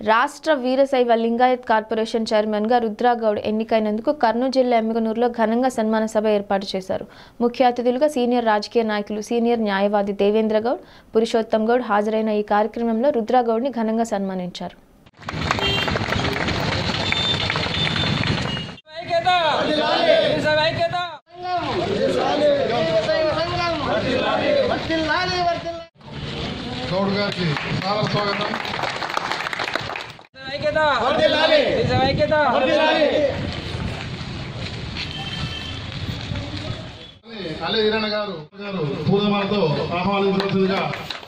రాష్ట్ర వీరశైవ లింగాయత్ కార్పొరేషన్ చైర్మన్గా రుద్రాగౌడ్ ఎన్నికైనందుకు కర్నూలు జిల్లా ఎమ్మిగనూరులో ఘనంగా సన్మాన సభ ఏర్పాటు చేశారు ముఖ్య అతిథులుగా సీనియర్ రాజకీయ నాయకులు సీనియర్ న్యాయవాది దేవేంద్ర గౌడ్ పురుషోత్తం గౌడ్ హాజరైన ఈ కార్యక్రమంలో రుద్రాగౌడ్ని ఘనంగా సన్మానించారు ఐక్యత దేశం ఐక్యత గౌడ్ గారికి చాలా స్వాగతం ఐక్యత దేశం ఐక్యత అలే ఈరణ గారు గారు పూలమాలతో ఆహ్వానించవలసిందిగా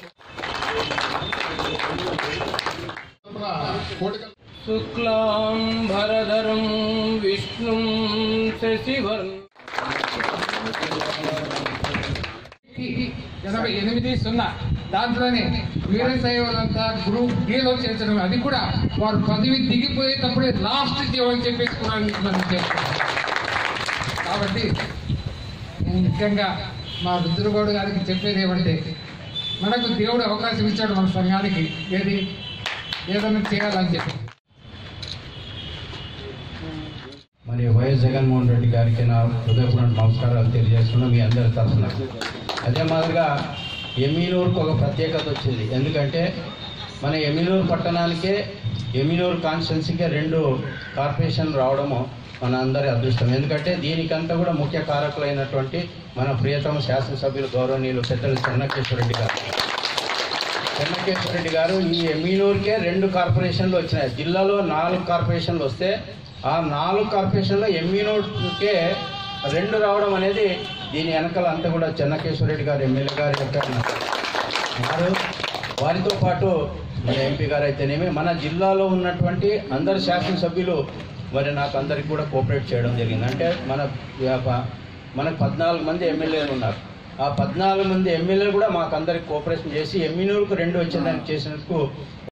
కోటికల్ శుక్లాం భరధరం విష్ణుం శశివర్ణ ఎనభై ఎనిమిది సున్నా దాంట్లోనే వీరశైవులంతా గ్రూప్ డీలో చేర్చడం అది కూడా వారు పదవి దిగిపోయేటప్పుడే లాస్ట్ జీవనం చెప్పేసుకోవడానికి మనం చేస్తున్నాం కాబట్టి నేను ముఖ్యంగా మా రుద్రగౌడ్ గారికి చెప్పేది ఏమంటే మనకు దేవుడు అవకాశం ఇచ్చాడు మన సంఘానికి ఏది ఏదైనా చేయాలని చెప్పి మరి వైఎస్ జగన్మోహన్ రెడ్డి గారికి నా హృదయపూర్వక నమస్కారాలు తెలియజేస్తున్నాం మీ అందరి తరఫున అదే మాదిరిగా ఎమ్మినూరుకు ఒక ప్రత్యేకత వచ్చింది ఎందుకంటే మన ఎమ్మినూరు పట్టణానికే ఎమ్మినూరు కాన్స్టిట్యున్సీకే రెండు కార్పొరేషన్లు రావడము మన అందరి అదృష్టం ఎందుకంటే దీనికంతా కూడా ముఖ్య కారకులైనటువంటి మన ప్రియతమ శాసనసభ్యులు గౌరవనీయులు పెద్దలు చెన్నకేశ్వరరెడ్డి గారు చెన్నకేశ్వరరెడ్డి గారు ఈ ఎమ్మినూరుకే రెండు కార్పొరేషన్లు వచ్చినాయి జిల్లాలో నాలుగు కార్పొరేషన్లు వస్తే ఆ నాలుగు కార్పొరేషన్లో ఎమ్మినూరుకే రెండు రావడం అనేది దీని వెనకాల అంతా కూడా చెన్నకేశ్వరరెడ్డి గారు ఎమ్మెల్యే గారి యొక్క వారు వారితో పాటు మన ఎంపీ గారు అయితేనేమి మన జిల్లాలో ఉన్నటువంటి అందరు శాసనసభ్యులు మరి నాకు అందరికి కూడా కోఆపరేట్ చేయడం జరిగింది అంటే మన వ్యాప- మనకు పద్నాలుగు మంది ఎమ్మెల్యేలు ఉన్నారు ఆ పద్నాలుగు మంది ఎమ్మెల్యేలు కూడా మాకు అందరికి కోఆపరేషన్ చేసి ఎమ్మినూరుకు రెండు వచ్చేదానికి చేసినందుకు